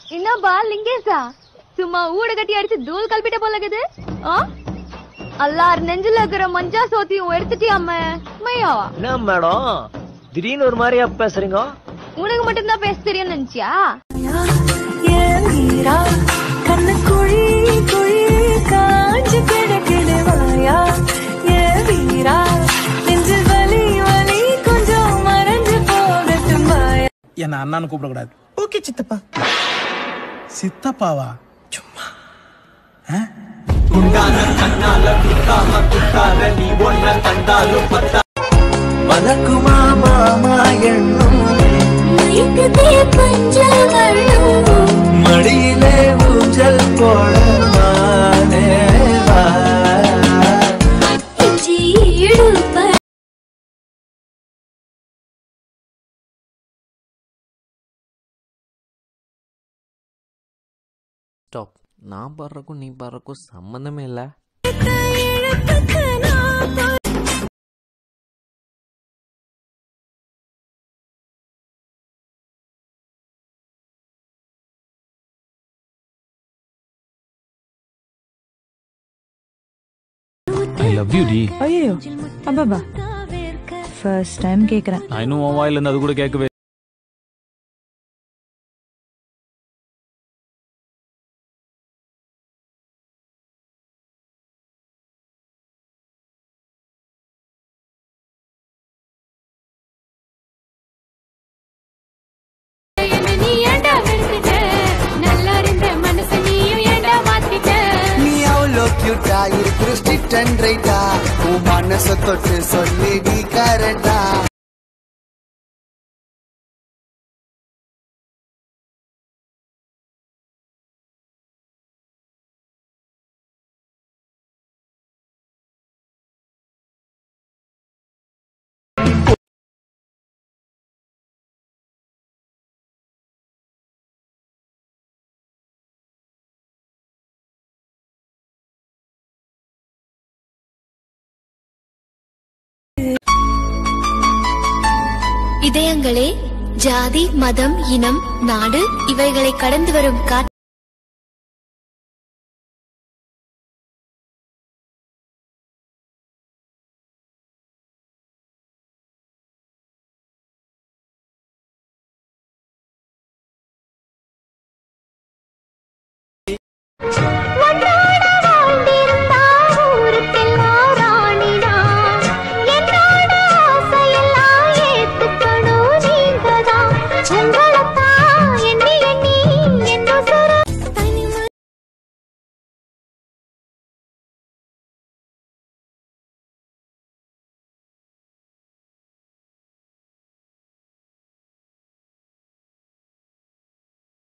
என்னப்பா லிங்கேசா சும்மா ஊடு கட்டி அடிச்சு தூள் கல்பிட்ட போல இருக்குது ஆ? அல்லார் நெஞ்சில இருக்கிற மஞ்சா சோத்தியும் எடுத்துட்டியாம மையா என்ன மேடம் திடீர்னு ஒரு மாதிரியா பேசுறீங்க உனக்கு மட்டும்தான் பேச தெரியும் நினைச்சியா ஏன் வீரா கண்ணு குழி குழி காஞ்சு கிடக்குது வாயா ஏன் வீரா நெஞ்சில் வலி வலி கொஞ்சம் மறைஞ்சு போகட்டும் வாயா என்ன அண்ணான்னு கூப்பிடக்கூடாது ஓகே சித்தப்பா சித்தப்பாவா சும்மா மலக்குமா மாமா எண்ணும் மயக்கத்தே பஞ்சல் வரும் மடியிலே ஊஞ்சல் போடமானே வா இடுப்ப ஸ்டாப் நான் பாடுறக்கும் நீ பாடுறக்கும் சம்மந்தமே இல்லை இழுப்புக்கு நான் போ- ஐ லவ் யூ டி ஐயோ அப்பாபா ஃபர்ஸ்ட் டைம் கேக்குறேன் நான் இன்னும் உன் வாயில இருந்து அது கூட கேட்கவே நீ ஏண்டா வெறுத்துட்ட நல்லா இருந்த மனசு நீயும் ஏண்டா மாத்திட்ட நீ அவ்வளோ கியூட்டா இருக்கிற ஸ்ட்ரிக்ட் அண்ட் ரைட்டா உன் மனச தொட்டு சொல்லி நீ கரெக்டா இதயங்களே ஜாதி மதம் இனம் நாடு இவைகளை கடந்து வரும் காற்று